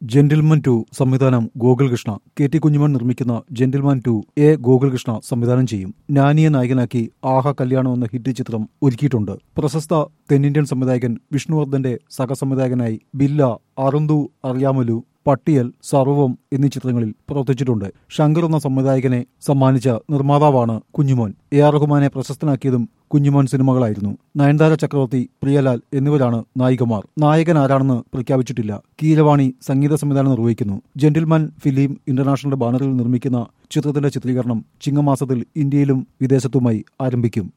gentleman to സംവിധാനം ഗോകുൽകൃഷ്ണ K T കുഞ്ഞുമൺ നിർമ്മിക്കുന്ന gentleman to A ഗോകുൽകൃഷ്ണ സംവിധാനം ചെയ്യും നാനിയെ നായകനാക്കി ആഹ കല്യാണം എന്ന ഹിറ്റ് ചിത്രം ഒരുക്കിയിട്ടുണ്ട് പ്രശസ്ത തെന്നിന്ത്യൻ സംവിധായകൻ വിഷ്ണുവർദ്ധന്റെ സഹസംവിധായകനായി ബില്ല അറുന്തു അറിയാമലു പട്ടിയൽ സർവം എന്നീ ചിത്രങ്ങളിൽ പ്രവർത്തിച്ചിട്ടുണ്ട് ശങ്കർ എന്ന സംവിധായകനെ സമ്മാനിച്ച നിർമ്മാതാവാണ് കുഞ്ഞുമോൻ എ ആർ റഹ്മാനെ പ്രശസ്തനാക്കിയതും കുഞ്ഞുമോൻ സിനിമകളായിരുന്നു നയൻതാര ചക്രവർത്തി പ്രിയലാൽ എന്നിവരാണ് നായികമാർ നായകൻ ആരാണെന്ന് പ്രഖ്യാപിച്ചിട്ടില്ല കീരവാണി സംഗീത സംവിധാനം നിർവഹിക്കുന്നു ജെന്റിൽമാൻ ഫിലിം ഇന്റർനാഷണൽ ബാനറിൽ നിർമ്മിക്കുന്ന ചിത്രത്തിന്റെ ചിത്രീകരണം ചിങ്ങമാസത്തിൽ ഇന്ത്യയിലും വിദേശത്തുമായി ആരംഭിക്കും